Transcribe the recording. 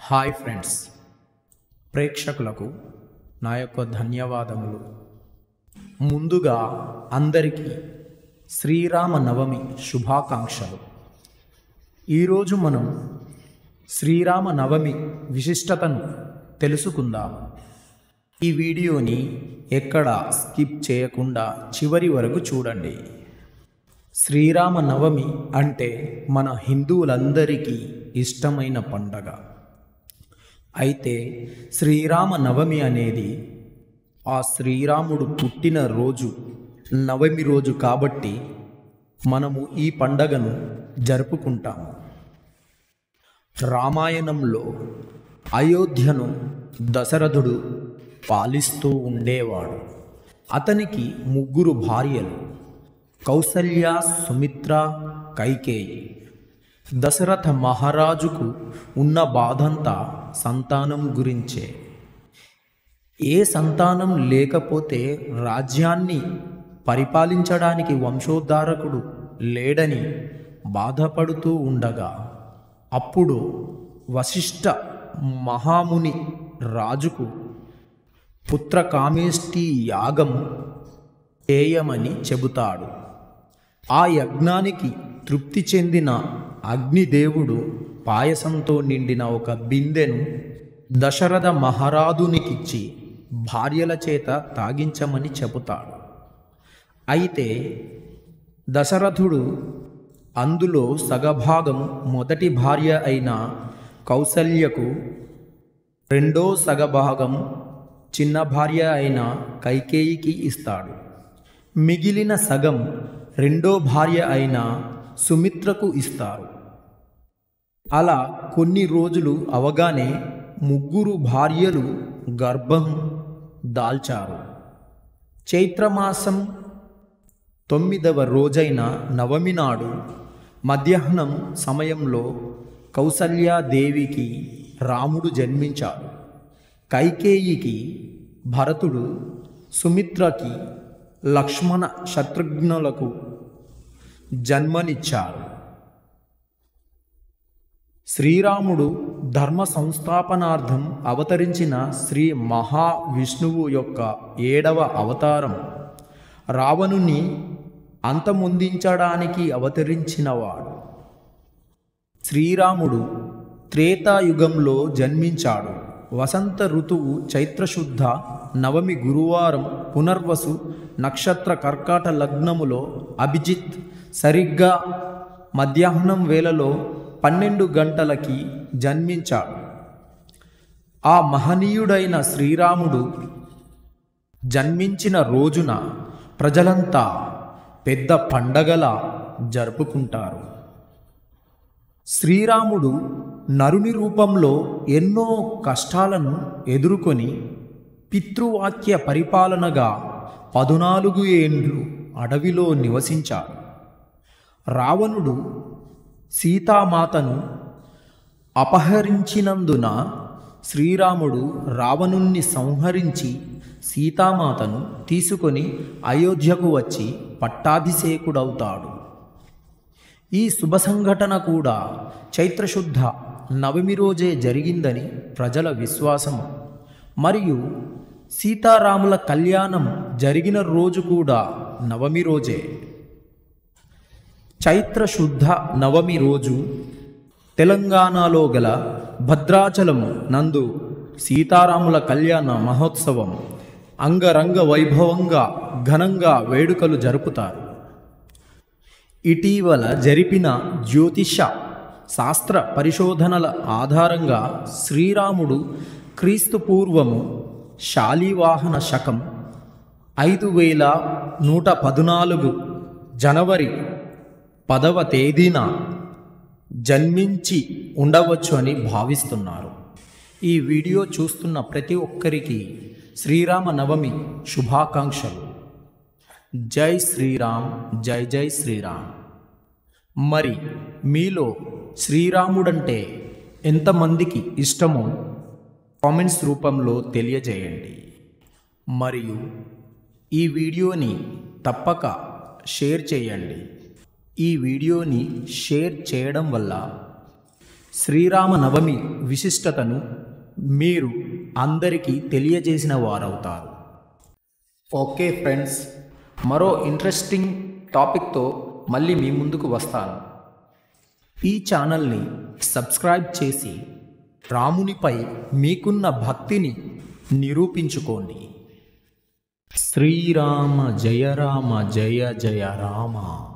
hi friends ప్రేక్షకులకు నా యొక్క ధన్యవాదములు ముందుగా అందరికీ శ్రీరామ నవమి శుభాకాంక్షలు ఈరోజు మనం శ్రీరామ నవమి విశిష్టతను తెలుసుకుందాం ఈ వీడియోని ఎక్కడ స్కిప్ చేయకుండా చివరి వరకు చూడండి శ్రీరామ నవమి అంటే మన హిందువులందరికీ ఇష్టమైన పండగ అయితే శ్రీరామ నవమి అనేది ఆ శ్రీరాముడు పుట్టిన రోజు నవమి రోజు కాబట్టి మనము ఈ పండగను జరుపుకుంటాము రామాయణంలో అయోధ్యను దశరథుడు పాలిస్తూ ఉండేవాడు అతనికి ముగ్గురు భార్యలు కౌసల్య సుమిత్ర కైకేయి దశరథ మహారాజుకు ఉన్న బాధంతా సంతానం గురించే ఏ సంతానం లేకపోతే రాజ్యాన్ని పరిపాలించడానికి వంశోద్ధారకుడు లేడని బాధపడుతూ ఉండగా అప్పుడు వశిష్ఠ మహాముని రాజుకు పుత్రకామేష్టి యాగం చేయమని చెబుతాడు ఆ యజ్ఞానికి తృప్తి చెందిన అగ్నిదేవుడు పాయసంతో నిండిన ఒక బిందెను దశరథ మహారాజునికిచ్చి భార్యల చేత తాగించమని చెబుతాడు అయితే దశరథుడు అందులో సగభాగం మొదటి భార్య అయిన కౌసల్యకు రెండో సగభాగం చిన్న భార్య అయిన కైకేయికి ఇస్తాడు మిగిలిన సగం రెండో భార్య అయిన సుమిత్రకు ఇస్తారు అలా కొన్ని రోజులు అవగానే ముగ్గురు భార్యలు గర్భం దాల్చారు చైత్రమాసం తొమ్మిదవ రోజైన నవమి నాడు మధ్యాహ్నం సమయంలో కౌసల్యాదేవికి రాముడు జన్మించాడు కైకేయికి భరతుడు సుమిత్రకి లక్ష్మణ శత్రుఘ్నులకు జన్మనిచ్చారు శ్రీరాముడు ధర్మ సంస్థాపనార్థం అవతరించిన శ్రీ మహావిష్ణువు యొక్క ఏడవ అవతారం రావణుని అంతమొందించడానికి అవతరించినవాడు శ్రీరాముడు త్రేతాయుగంలో జన్మించాడు వసంత ఋతువు చైత్రశుద్ధ నవమి గురువారం పునర్వసు నక్షత్ర కర్కాట లగ్నములో అభిజిత్ సరిగ్గా మధ్యాహ్నం వేళలో పన్నెండు గంటలకి జన్మించాడు ఆ మహనీయుడైన శ్రీరాముడు జన్మించిన రోజున ప్రజలంతా పెద్ద పండగలా జరుపుకుంటారు శ్రీరాముడు నరుని రూపంలో ఎన్నో కష్టాలను ఎదుర్కొని పితృవాక్య పరిపాలనగా పదునాలుగు ఏండ్లు అడవిలో నివసించాడు రావణుడు సీతామాతను అపహరించినందున శ్రీరాముడు రావణుణ్ణి సంహరించి సీతామాతను తీసుకొని అయోధ్యకు వచ్చి పట్టాభిషేకుడవుతాడు ఈ శుభ సంఘటన కూడా చైత్రశుద్ధ నవమి రోజే జరిగిందని ప్రజల విశ్వాసం మరియు సీతారాముల కళ్యాణం జరిగిన రోజు కూడా నవమి రోజే చైత్రశుద్ధ నవమి రోజు తెలంగాణలో గల భద్రాచలం నందు సీతారాముల కళ్యాణ మహోత్సవం అంగరంగ వైభవంగా ఘనంగా వేడుకలు జరుపుతారు ఇటీవల జరిపిన జ్యోతిష శాస్త్ర పరిశోధనల ఆధారంగా శ్రీరాముడు క్రీస్తు పూర్వము శాలివాహన శకం ఐదు వేల నూట పద్నాలుగు జనవరి పదవ తేదీన జన్మించి ఉండవచ్చు అని భావిస్తున్నారు ఈ వీడియో చూస్తున్న ప్రతి ఒక్కరికి శ్రీరామ నవమి శుభాకాంక్షలు జై శ్రీరామ్ జై జై శ్రీరామ్ మరి మీలో శ్రీరాముడంటే ఎంతమందికి ఇష్టమో కామెంట్స్ రూపంలో తెలియజేయండి మరియు ఈ వీడియోని తప్పక షేర్ చేయండి ఈ వీడియోని షేర్ చేయడం వల్ల శ్రీరామనవమి విశిష్టతను మీరు అందరికీ తెలియజేసిన వారవుతారు ఓకే ఫ్రెండ్స్ మరో ఇంట్రెస్టింగ్ టాపిక్తో మళ్ళీ మీ ముందుకు వస్తాను ఈ ఛానల్ని సబ్స్క్రైబ్ చేసి రామునిపై మీకున్న భక్తిని నిరూపించుకోండి శ్రీరామ జయ రామ జయ జయ రామ